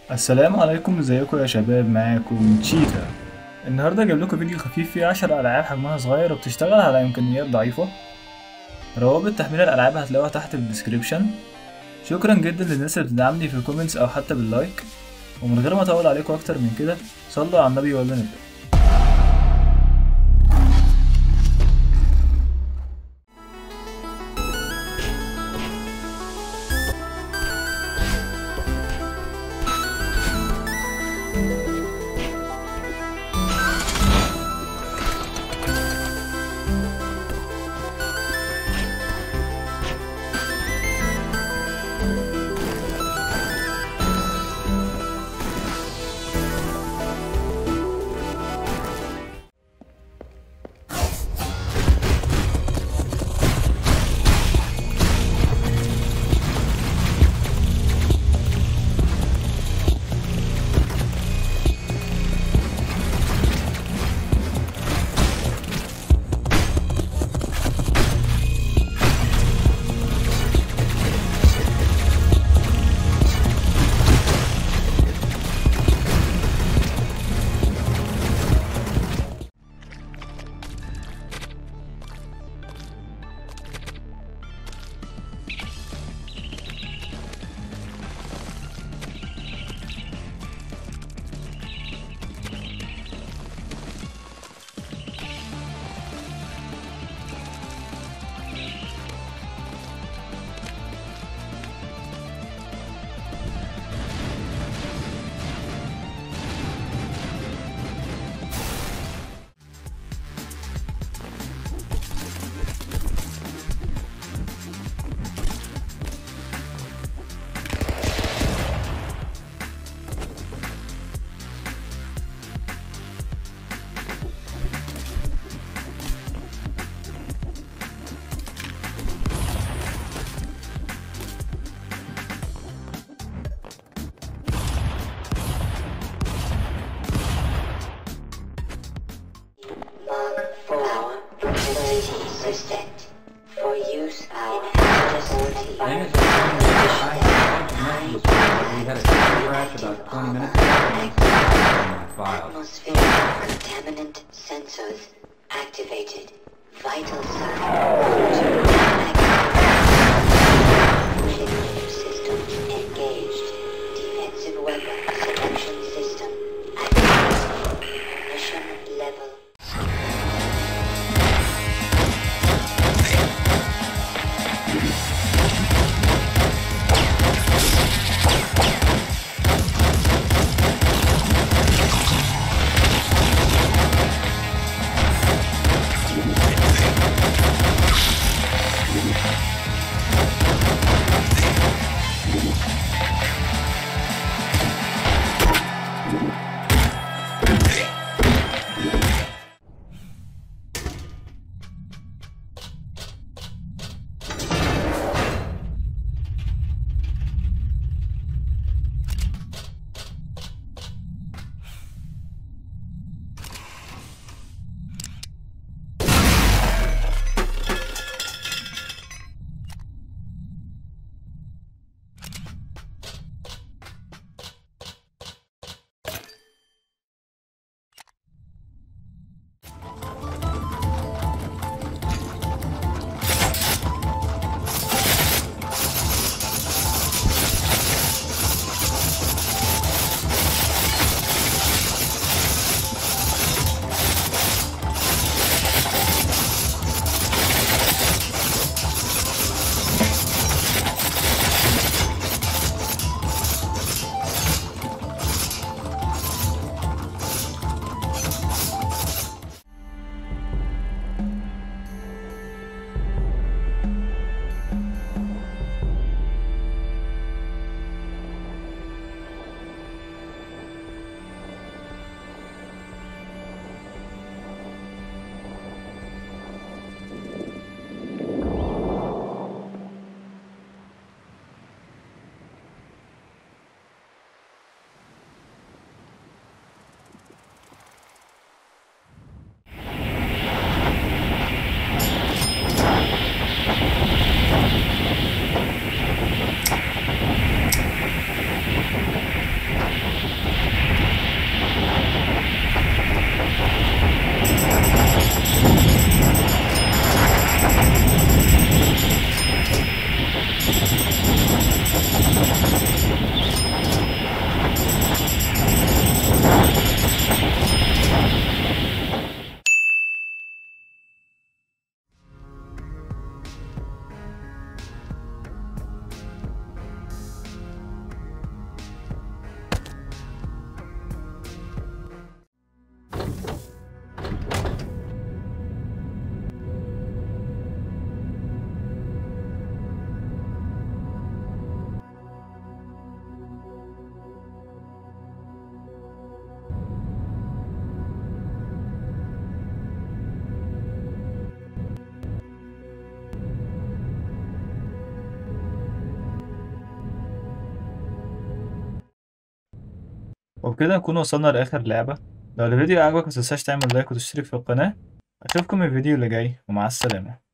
السلام عليكم ازيكم يا شباب معاكم تشيتا النهارده جايب لكم فيديو خفيف فيه 10 العاب حجمها صغير وبتشتغل على امكانيات ضعيفه روابط تحميل الالعاب هتلاقوها تحت في الديسكريبشن شكرا جدا للناس اللي بتدعمني في الكومنتس او حتى باللايك ومن غير ما اطول عليكم اكتر من كده صلوا على النبي ولا نبدا Log 4 ability percent for use in hazardous Dang it. environment. We had a crash about 20 minutes ago. and my files. Atmospheric contaminant sensors activated. Vital sign. Ship system engaged. Defensive weapon selection system activated. Mission level وبكده نكون وصلنا لاخر لعبة لو الفيديو عجبك متنساش تعمل لايك وتشترك في القناة اشوفكم الفيديو اللي جاي ومع السلامة